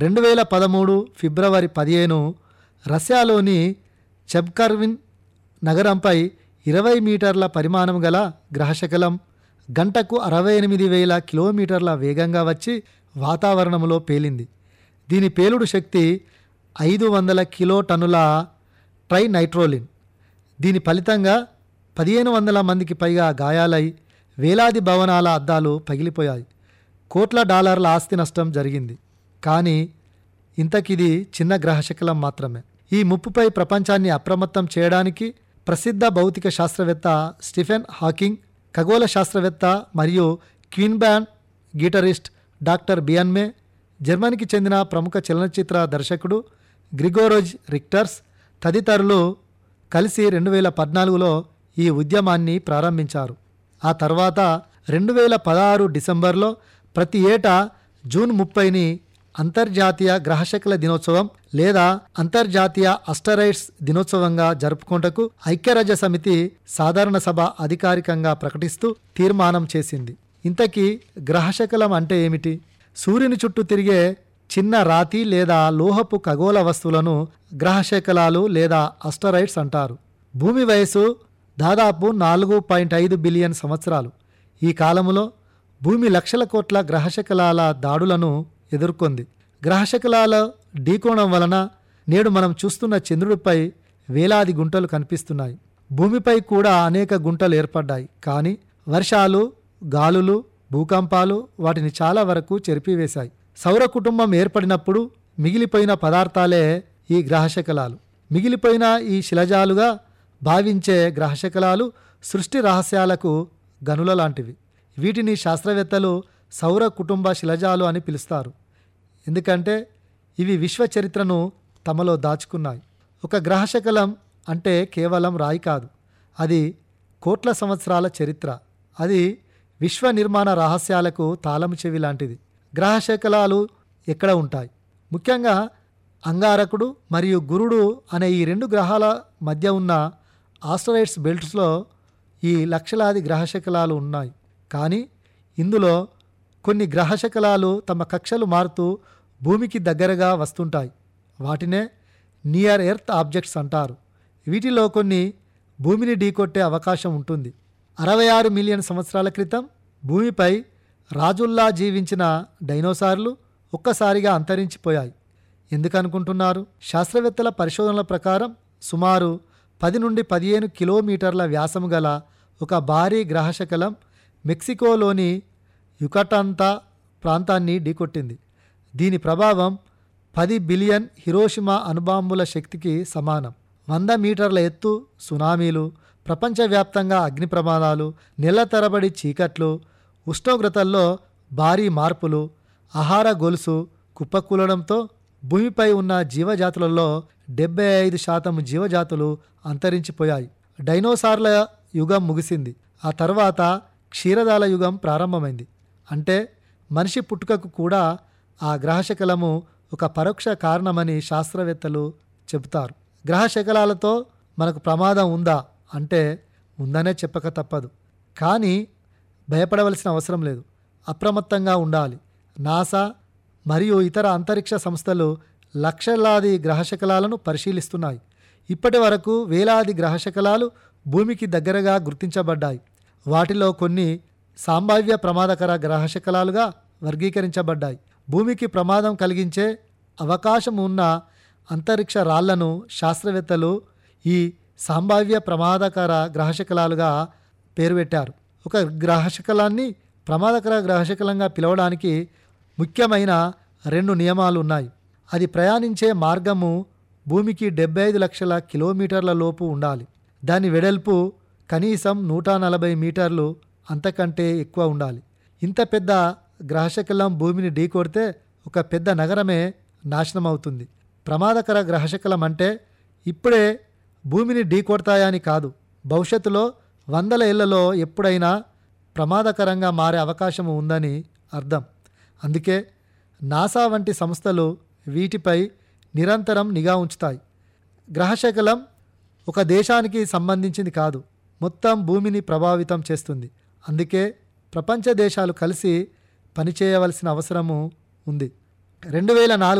రెండు వేల పదమూడు ఫిబ్రవరి పదిహేను రష్యాలోని చెబ్కర్విన్ నగరంపై ఇరవై మీటర్ల పరిమాణం గల గ్రహశకలం గంటకు అరవై ఎనిమిది వేల కిలోమీటర్ల వేగంగా వచ్చి వాతావరణంలో పేలింది దీని పేలుడు శక్తి ఐదు వందల కిలో టన్నుల ట్రైనైట్రోలిన్ దీని ఫలితంగా పదిహేను వందల మందికి పైగా గాయాలై వేలాది భవనాల అద్దాలు పగిలిపోయాయి కోట్ల డాలర్ల ఆస్తి నష్టం జరిగింది కానీ ఇంతకిది చిన్న గ్రహశకలం మాత్రమే ఈ ముప్పుపై ప్రపంచాన్ని అప్రమత్తం చేయడానికి ప్రసిద్ధ భౌతిక శాస్త్రవేత్త స్టిఫెన్ హాకింగ్ ఖగోళ శాస్త్రవేత్త మరియు క్వీన్ బ్యాండ్ గిటరిస్ట్ డాక్టర్ బియన్మే జర్మనీకి చెందిన ప్రముఖ చలనచిత్ర దర్శకుడు గ్రిగోరోజ్ రిక్టర్స్ తదితరులు కలిసి రెండు వేల పద్నాలుగులో ఈ ఉద్యమాన్ని ప్రారంభించారు ఆ తర్వాత రెండు వేల పదహారు డిసెంబర్లో ప్రతి ఏటా జూన్ ముప్పైని అంతర్జాతీయ గ్రహశకల దినోత్సవం లేదా అంతర్జాతీయ అస్టరైట్స్ దినోత్సవంగా జరుపుకుంటకు ఐక్యరాజ్య సమితి సాధారణ సభ అధికారికంగా ప్రకటిస్తూ తీర్మానం చేసింది ఇంతకీ గ్రహశకలం అంటే ఏమిటి సూర్యుని చుట్టూ తిరిగే చిన్న రాతి లేదా లోహపు ఖగోళ వస్తువులను గ్రహశకలాలు లేదా అస్టరైట్స్ అంటారు భూమి వయసు దాదాపు నాలుగు పాయింట్ ఐదు బిలియన్ సంవత్సరాలు ఈ కాలములో భూమి లక్షల కోట్ల గ్రహశకలాల దాడులను ఎదుర్కొంది గ్రహశకలాల ఢీకోణం వలన నేడు మనం చూస్తున్న చంద్రుడిపై వేలాది గుంటలు కనిపిస్తున్నాయి భూమిపై కూడా అనేక గుంటలు ఏర్పడ్డాయి కానీ వర్షాలు గాలులు భూకంపాలు వాటిని చాలా వరకు చెరిపివేశాయి సౌర కుటుంబం ఏర్పడినప్పుడు మిగిలిపోయిన పదార్థాలే ఈ గ్రహశకలాలు మిగిలిపోయిన ఈ శిలజాలుగా భావించే గ్రహశకలాలు సృష్టి రహస్యాలకు గనుల లాంటివి వీటిని శాస్త్రవేత్తలు సౌర కుటుంబ శిలజాలు అని పిలుస్తారు ఎందుకంటే ఇవి విశ్వ చరిత్రను తమలో దాచుకున్నాయి ఒక గ్రహశకలం అంటే కేవలం రాయి కాదు అది కోట్ల సంవత్సరాల చరిత్ర అది విశ్వ నిర్మాణ రహస్యాలకు తాళం చెవి లాంటిది గ్రహశకలాలు ఎక్కడ ఉంటాయి ముఖ్యంగా అంగారకుడు మరియు గురుడు అనే ఈ రెండు గ్రహాల మధ్య ఉన్న ఆస్ట్రాయిడ్స్ బెల్ట్స్లో ఈ లక్షలాది గ్రహశకలాలు ఉన్నాయి కానీ ఇందులో కొన్ని గ్రహశకలాలు తమ కక్షలు మారుతూ భూమికి దగ్గరగా వస్తుంటాయి వాటినే నియర్ ఎర్త్ ఆబ్జెక్ట్స్ అంటారు వీటిలో కొన్ని భూమిని ఢీకొట్టే అవకాశం ఉంటుంది అరవై ఆరు మిలియన్ సంవత్సరాల క్రితం భూమిపై రాజుల్లా జీవించిన డైనోసార్లు ఒక్కసారిగా అంతరించిపోయాయి ఎందుకనుకుంటున్నారు శాస్త్రవేత్తల పరిశోధనల ప్రకారం సుమారు పది నుండి పదిహేను కిలోమీటర్ల వ్యాసం గల ఒక భారీ గ్రహశకలం మెక్సికోలోని యుకటంతా ప్రాంతాన్ని ఢీకొట్టింది దీని ప్రభావం పది బిలియన్ హిరోషిమా అణుబాంబుల శక్తికి సమానం వంద మీటర్ల ఎత్తు సునామీలు ప్రపంచవ్యాప్తంగా అగ్ని ప్రమాదాలు నెల తరబడి చీకట్లు ఉష్ణోగ్రతల్లో భారీ మార్పులు ఆహార గొలుసు కుప్పకూలడంతో భూమిపై ఉన్న జీవజాతులలో డెబ్బై ఐదు శాతం జీవజాతులు అంతరించిపోయాయి డైనోసార్ల యుగం ముగిసింది ఆ తర్వాత క్షీరదాల యుగం ప్రారంభమైంది అంటే మనిషి పుట్టుకకు కూడా ఆ గ్రహశకలము ఒక పరోక్ష కారణమని శాస్త్రవేత్తలు చెబుతారు గ్రహశకలాలతో మనకు ప్రమాదం ఉందా అంటే ఉందనే చెప్పక తప్పదు కానీ భయపడవలసిన అవసరం లేదు అప్రమత్తంగా ఉండాలి నాసా మరియు ఇతర అంతరిక్ష సంస్థలు లక్షలాది గ్రహశకలాలను పరిశీలిస్తున్నాయి ఇప్పటి వరకు వేలాది గ్రహశకలాలు భూమికి దగ్గరగా గుర్తించబడ్డాయి వాటిలో కొన్ని సంభావ్య ప్రమాదకర గ్రహశకలాలుగా వర్గీకరించబడ్డాయి భూమికి ప్రమాదం కలిగించే అవకాశం ఉన్న అంతరిక్ష రాళ్లను శాస్త్రవేత్తలు ఈ సంభావ్య ప్రమాదకర గ్రహశకలాలుగా పేరు పెట్టారు ఒక గ్రహశకలాన్ని ప్రమాదకర గ్రహశకలంగా పిలవడానికి ముఖ్యమైన రెండు నియమాలు ఉన్నాయి అది ప్రయాణించే మార్గము భూమికి డెబ్బై ఐదు లక్షల కిలోమీటర్ల లోపు ఉండాలి దాని వెడల్పు కనీసం నూట నలభై మీటర్లు అంతకంటే ఎక్కువ ఉండాలి ఇంత పెద్ద గ్రహశకలం భూమిని ఢీకొడితే ఒక పెద్ద నగరమే నాశనం అవుతుంది ప్రమాదకర గ్రహశకలం అంటే ఇప్పుడే భూమిని ఢీకొడతాయని కాదు భవిష్యత్తులో వందల ఏళ్లలో ఎప్పుడైనా ప్రమాదకరంగా మారే అవకాశం ఉందని అర్థం అందుకే నాసా వంటి సంస్థలు వీటిపై నిరంతరం నిఘా ఉంచుతాయి గ్రహశకలం ఒక దేశానికి సంబంధించింది కాదు మొత్తం భూమిని ప్రభావితం చేస్తుంది అందుకే ప్రపంచ దేశాలు కలిసి పనిచేయవలసిన అవసరము ఉంది రెండు వేల నాలుగు